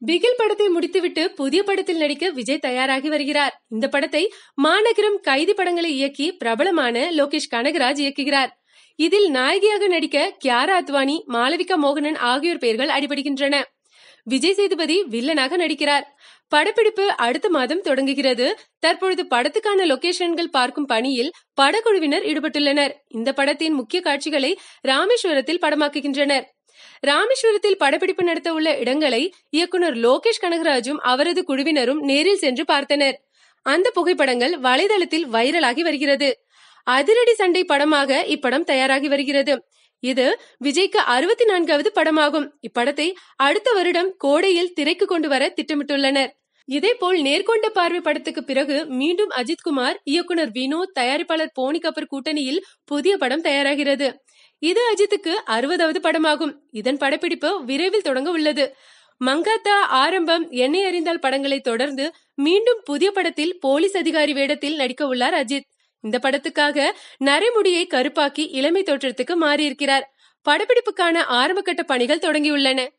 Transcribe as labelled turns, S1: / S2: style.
S1: பிகில் படத்தை முடித்துவிட்டு புதிய படத்தில் நடிக்க விஜய் தயாராகி வருகிறார் இந்த படத்தை மாநகரம் கைதி படங்களை இயக்கி பிரபலமான லோகேஷ் கனகராஜ் இயக்குகிறார் இதில் நாயகியாக நடிக்க கியாரா அத்வானி மாளவிகா மோகனன் ஆகியோர் பெயர்கள் அடிபடுகின்றன விஜய் சேதுபதி வில்லனாக நடிக்கிறார் படப்பிடிப்பு அடுத்த மாதம் தொடங்குகிறது தற்பொழுது படத்துக்கான லொகேஷன்கள் பார்க்கும் பணியில் படக்குழுவினர் ஈடுபட்டுள்ளனர் இந்த படத்தின் முக்கிய காட்சிகளை ராமேஸ்வரத்தில் படமாக்குகின்றனர் ராமேஸ்வரத்தில் படப்பிடிப்பு நடத்த உள்ள இடங்களை இயக்குனர் லோகேஷ் கனகராஜும் அவரது குழுவினரும் நேரில் சென்று பார்த்தனர் அந்த புகைப்படங்கள் வலைதளத்தில் வைரலாகி வருகிறது அதிரடி சண்டை படமாக இப்படம் தயாராகி வருகிறது இது விஜய்க்கு அறுபத்தி நான்காவது படமாகும் இப்படத்தை அடுத்த வருடம் கோடையில் திரைக்கு கொண்டு வர திட்டமிட்டுள்ளனர் இதேபோல் நேர்கொண்ட பார்வை படத்துக்கு பிறகு மீண்டும் அஜித்குமார் இயக்குனர் வினோத் தயாரிப்பாளர் போனி கபூர் கூட்டணியில் புதிய படம் தயாராகிறது இது அஜித்துக்கு அறுபதாவது படமாகும் இதன் படப்பிடிப்பு விரைவில் தொடங்க உள்ளது மங்காத்தா ஆரம்பம் என்னை அறிந்தால் படங்களை தொடர்ந்து மீண்டும் புதிய படத்தில் போலீஸ் அதிகாரி வேடத்தில் நடிக்க உள்ளார் அஜித் இந்த படத்துக்காக நரைமுடியை கருப்பாக்கி இளமை தோற்றத்துக்கு மாறியிருக்கிறார் படப்பிடிப்புக்கான ஆரம்பகட்ட பணிகள் தொடங்கியுள்ளன